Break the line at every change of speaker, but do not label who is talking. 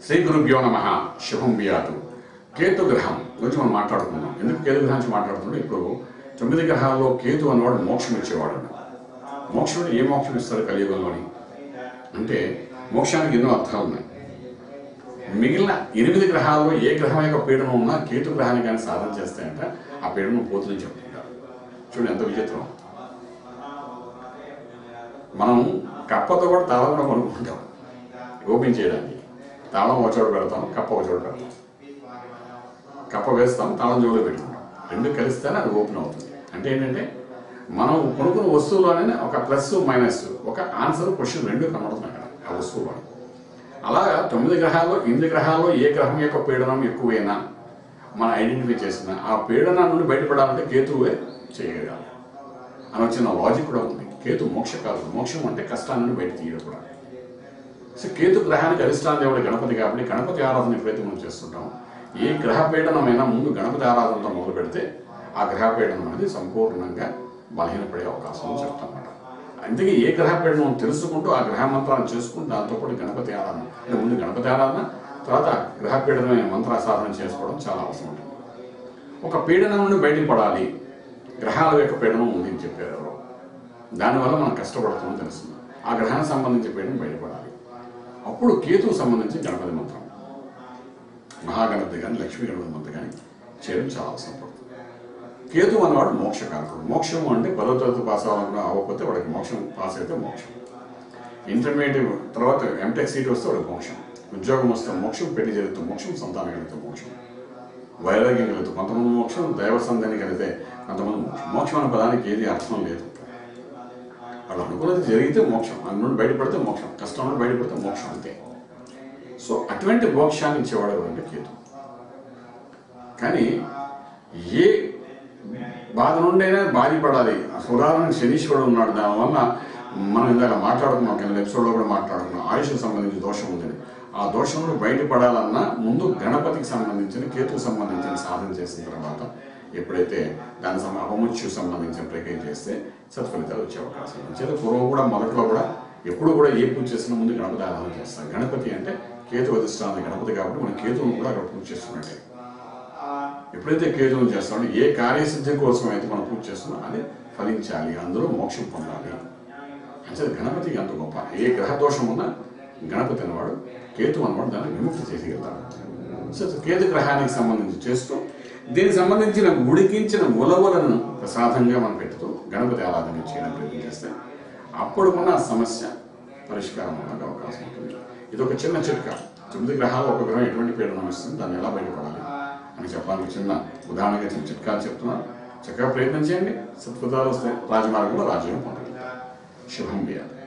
శ్రీ గురుభ్యో నమ శుభం బియాదు కేతు గ్రహం గురించి మనం మాట్లాడుకుందాం ఎందుకు కేతు గ్రహం నుంచి మాట్లాడుతున్నాం ఇప్పుడు తొమ్మిది గ్రహాల్లో కేతు అన్నవాడు మోక్షం ఇచ్చేవాడు మోక్షం అంటే ఏ మోక్షం ఇస్తాడు కలియుగంలోని అంటే మోక్షానికి ఎన్నో అర్థాలు ఉన్నాయి మిగిలిన ఎనిమిది గ్రహాల్లో ఏ గ్రహం యొక్క పీడనం ఉన్నా కేతు గ్రహాన్ని కానీ సాధన చేస్తే అంటే ఆ పీడనం పోతుందని చెప్తుంటారు చూడండి ఎంత విచిత్రం మనం కప్పతో కూడా తాళం కూడా కొనుక్కుంటాం ఓపెన్ చేయడానికి తాళం ఒక చోట పెడతాం కప్ప ఒక చోట పెడతాం కప్ప వేస్తాం తాళం జోలో పెట్టుకుంటాం రెండు కలిస్తేనే అది ఓపెన్ అవుతుంది అంటే ఏంటంటే మనం కొనుక్కున్న వస్తువులోనే ఒక ప్లస్ మైనస్ ఒక ఆన్సర్ క్వశ్చన్ రెండు కనబడుతున్నాయి అక్కడ ఆ వస్తువులో అలాగా తొమ్మిది గ్రహాల్లో ఎనిమిది గ్రహాల్లో ఏ గ్రహం యొక్క పీడనం ఎక్కువైనా మనం ఐడెంటిఫై చేసిన ఆ పీడనం నుండి బయటపడాలంటే కేతువే చేయగలగాలి అని వచ్చిన లాజిక్ కూడా ఉంది కేతు మోక్షకాలు మోక్షం అంటే కష్టాల నుండి బయట తీయడం కూడా సో కేతు గ్రహానికి అధిష్టాన దేవుడు గణపతి కాబట్టి గణపతి ఆరాధన ఎప్పుడైతే మనం చేస్తుంటామో ఏ గ్రహ పీడనమైనా ముందు గణపతి ఆరాధనతో మొదలు పెడితే ఆ గ్రహ పీడనం అనేది సంపూర్ణంగా బలహీనపడే అవకాశం ఉంది చెప్తామన్నమాట అందుకే ఏ గ్రహ పీడనం తెలుసుకుంటూ ఆ గ్రహ మంత్రాన్ని చేసుకుంటూ దాంతోపాటు గణపతి ఆరాధన అంటే ముందు గణపతి ఆరాధన తర్వాత గ్రహ పీడనమైన మంత్ర సాధన చేసుకోవడం చాలా అవసరం ఉంటుంది ఒక పీడనం నుండి బయటపడాలి గ్రహాల యొక్క పీడనం ఉంది అని చెప్పారు ఎవరో దానివల్ల మనం కష్టపడుతుందని తెలుస్తుంది ఆ గ్రహానికి సంబంధించి పీడనం బయటపడాలి అప్పుడు కేతువు సంబంధించి గణపతి మంత్రం మహాగణపతి కానీ లక్ష్మీ గణపతి మంత్రం కానీ చేయడం చాలా అవసరం పడుతుంది కేతు అన్నవాడు మోక్షకారకుడు మోక్షము అంటే పదో తరగతి పాస్ అవ్వాలనుకున్న అవ్వకపోతే వాడికి మోక్షం పాస్ అయితే మోక్షం ఇంటర్మీడియట్ తర్వాత ఎంటెక్ సీట్ వస్తే వాడికి మోక్షం ఉద్యోగం వస్తే మోక్షం పెళ్లి జరిగితే మోక్షం సంతానం కలిగితే మోక్షం వైరాగ్యం కలిగితే కొంతమంది మోక్షం దైవ సంధానం కలిగితే కొంతమంది మోక్షం మోక్షం అనే పదానికి ఏది అర్థం లేదు వాళ్ళు అనుకున్నది జరిగితే మోక్షం అందులో నుండి బయటపడితే మోక్షం కష్టం నుండి బయటపడితే మోక్షం అంతే సో అటువంటి మోక్షాన్ని ఇచ్చేవాడు ఎవరంటే కేతు కానీ ఏ బాధ నుండైనా బాధపడాలి ఉదాహరణకు శనీశ్వరుడు ఉన్నాడు దానివల్ల మనం ఇందాక మాట్లాడుకున్నాం కింద ఎపిసోడ్లో కూడా మాట్లాడుకున్నాం ఆయుష్కి సంబంధించి దోషం ఉందని ఆ దోషం నుండి బయటపడాలన్నా ముందు గణపతికి సంబంధించిన కేతుకు సంబంధించిన సాధన చేసిన తర్వాత ఎప్పుడైతే దాని సమ అపముత్యు సంబంధించిన ప్రక్రియ చేస్తే సత్ఫలితాలు వచ్చే అవకాశం ఉంది చేత పూర్వం కూడా మొదట్లో కూడా ఎప్పుడు కూడా ఏ పూజ చేసినా ముందు గణపతి ఆరాధన చేస్తాం గణపతి అంటే కేతు అధిష్టానం గణపతి కాబట్టి మనం కేతువును కూడా అక్కడ పూజ చేస్తున్నట్టే ఎప్పుడైతే కేతువుని చేస్తామో ఏ కార్యసిద్ధి కోసం అయితే మనం పూజ చేస్తున్నామో అది ఫలించాలి అందులో మోక్షం పొందాలి అంటే గణపతికి అంత గొప్ప ఏ గ్రహ దోషం ఉన్నా గణపతి అన్నవాడు కేతు అన్నవాడు దాన్ని విముక్తి చేసేయగలుగుతాడు సో కేతు గ్రహానికి సంబంధించి చేస్తూ దీనికి సంబంధించిన ఉడికించిన ఉలవలను ప్రసాదంగా మనం పెడుతూ గణపతి ఆరాధన చేయడం ప్రయత్నం చేస్తే అప్పుడుకున్న ఆ సమస్య పరిష్కారం అవ్వడానికి అవకాశం ఉంటుంది ఇది ఒక చిన్న చిట్కా తొమ్మిది గ్రహాలు ఒక గ్రహం ఎటువంటి పీడనం ఇస్తుంది దాన్ని ఎలా బయటపడాలి అని చెప్పడానికి చిన్న ఉదాహరణగా చిన్న చిట్కాలు చెప్తున్నాను చక్కగా ప్రయత్నం చేయండి సత్ఫలితాలు వస్తాయి రాజమార్గంలో రాజ్యం పొందండి శుభం వ్యాధి